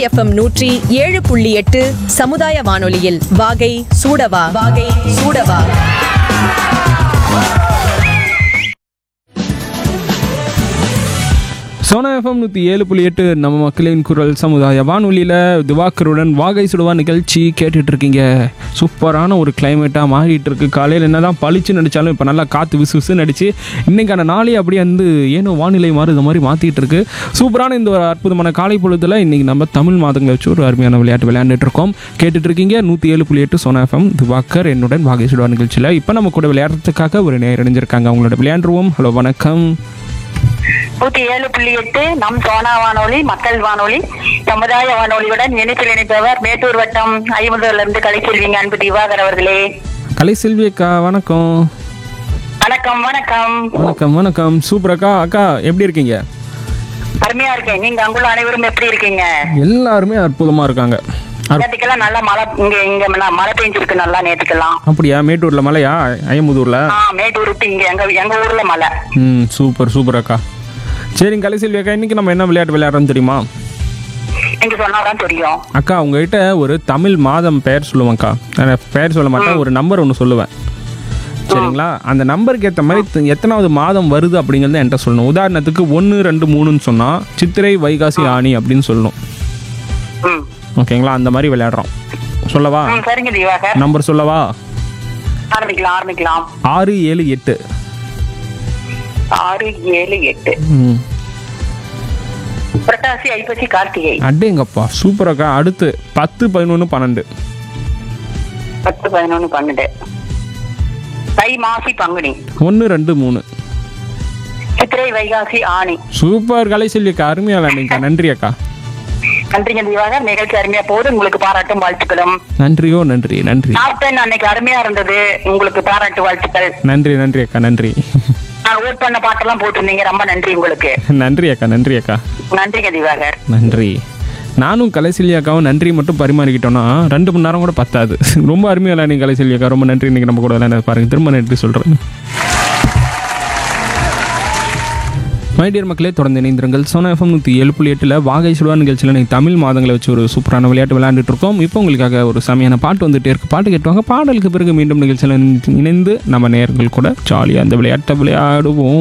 FM நூற்றி ஏழு புள்ளி எட்டு சமுதாய வானொலியில் வாகை சூடவா வாகை சூடவா சோனா எஃப்எம் நூற்றி ஏழு புள்ளி எட்டு நம்ம மக்களின் குரல் சமுதாய வானொலியில் திவாக்கருடன் வாகை சுடுவா நிகழ்ச்சி கேட்டுட்டு இருக்கீங்க சூப்பரான ஒரு கிளைமேட்டாக மாறிட்டு இருக்கு காலையில் என்ன தான் பளிச்சு நடித்தாலும் இப்போ நல்லா காற்று விசு விசு நடிச்சு இன்னைக்கான நாளே அப்படியே வந்து ஏனோ வானிலை மாறு இது மாதிரி மாற்றிட்டு இருக்கு சூப்பரான இந்த ஒரு அற்புதமான காலை பொழுதுல இன்னைக்கு நம்ம தமிழ் மாதங்களை வச்சு ஒரு அருமையான விளையாட்டு விளையாண்டுட்டு இருக்கோம் கேட்டுட்டு இருக்கீங்க நூற்றி ஏழு புள்ளி எட்டு சோனா எஃப்எம் திவாக்கர் என்னுடன் வாகை சுடுவா நிகழ்ச்சியில் இப்போ நம்ம கூட விளையாடுறதுக்காக ஒரு நேரம் இணைஞ்சிருக்காங்க அவங்களோட விளையாண்டுருவோம் ஹலோ வணக்கம் நூத்தி ஏழு புள்ளி எட்டு நம் சோனா வானொலி மக்கள் வானொலி சமுதாய வானொலியுடன் இணைப்பில் இணைப்பவர் மேட்டூர் வட்டம் ஐம்பதுல இருந்து கலைச்செல்விங்க அன்பு திவாகர் அவர்களே கலை செல்வி அக்கா வணக்கம் வணக்கம் வணக்கம் வணக்கம் வணக்கம் சூப்பர் அக்கா அக்கா எப்படி இருக்கீங்க அருமையா இருக்கேன் நீங்க அங்குள்ள அனைவரும் எப்படி இருக்கீங்க எல்லாருமே அற்புதமா இருக்காங்க அற்- நேற்றுக்கெல்லாம் நல்லா மழை இங்க இங்க ந- மழை பெஞ்சிருக்கு நல்லா நேற்றுக்கெல்லாம் அப்படியா மேட்டூர்ல மலையா ஐயமுதூர்ல ஆ மேட்டூர் விட்டு இங்க எங்க எங்க ஊர்ல மழை ம் சூப்பர் சூப்பர் அக்கா சரிங்க கலை செல்வி அக்கா இன்னைக்கு நம்ம என்ன விளையாட்டு விளையாடுறோம் தெரியுமா நீங்க சொன்னாதான் தெரியும் அக்கா உங்ககிட்ட ஒரு தமிழ் மாதம் பெயர் சொல்லுவேன்க்கா நான் பெயர் சொல்ல மாட்டேன் ஒரு நம்பர் ஒன்று சொல்லுவேன் சரிங்களா அந்த நம்பருக்கு ஏற்ற மாதிரி த- எத்தனாவது மாதம் வருது அப்படிங்கிறத என்கிட்ட சொல்லணும் உதாரணத்துக்கு ஒன்று ரெண்டு மூணுன்னு சொன்னால் சித்திரை வைகாசி ஆணி அப்படின்னு சொல்லணும் ம் ஓகேங்களா அந்த மாதிரி விளையாடுறோம் சொல்லவா ம், சரிங்க திவாகர் நம்பர் சொல்லவா ஆரம்பிக்கலாம் ஆரம்பிக்கலாம் ஆறு ஏழு எட்டு ஆறு ஏழு எட்டு ம் புரட்டாசி ஐப்பசி கார்த்திகை அடேங்கப்பா சூப்பர் அக்கா அடுத்து பத்து பதினொன்று பன்னெண்டு பத்து பதினொன்னு பன்னெண்டு தை மாசி பங்குனி ஒன்று ரெண்டு மூணு சித்திரை வைகாசி ஆணி சூப்பர் கலை செல்விக்கா அருமையாக விளையாண்டிங்கக்கா நன்றி அக்கா நன்றிங்க திவாகர் நிகழ்ச்சி அருமையா போகுது உங்களுக்கு பாராட்டும் வாழ்த்துக்களும் நன்றியோ நன்றி நன்றி நாப்டன் அன்னைக்கு அருமையா இருந்தது உங்களுக்கு பாராட்டு வாழ்த்துக்கள் நன்றி நன்றி அக்கா நன்றி நான் ஓட் பண்ண பாட்டெல்லாம் போட்டிருந்தீங்க ரொம்ப நன்றி உங்களுக்கு நன்றி அக்கா நன்றி அக்கா நன்றிங்க திவாகர் நன்றி நானும் கலைசெல்வி அக்காவும் நன்றி மட்டும் பரிமாறிக்கிட்டோம்னா ரெண்டு மணி நேரம் கூட பத்தாது ரொம்ப அருமையாக விளையாண்டிங்க கலைசெல்வி அக்கா ரொம்ப நன்றி இன்னைக்கு நம்ம கூட விளையாட பாருங்க திரும்ப நன்றி சொல்கிறேன் மைடியர் மக்களே தொடர்ந்து இணைந்திருங்கள் சோனா எஃப்எம் நூற்றி ஏழு புள்ளி எட்டில் வாகை சுடுவா நிகழ்ச்சியில் இன்னைக்கு தமிழ் மாதங்களை வச்சு ஒரு சூப்பரான விளையாட்டு விளையாண்டுட்டு இருக்கோம் இப்போ உங்களுக்காக ஒரு செமையான பாட்டு வந்துட்டே இருக்கு பாட்டு கேட்டுவாங்க பாடலுக்கு பிறகு மீண்டும் நிகழ்ச்சியில் இணைந்து நம்ம நேர்கள் கூட ஜாலியாக அந்த விளையாட்டை விளையாடுவோம்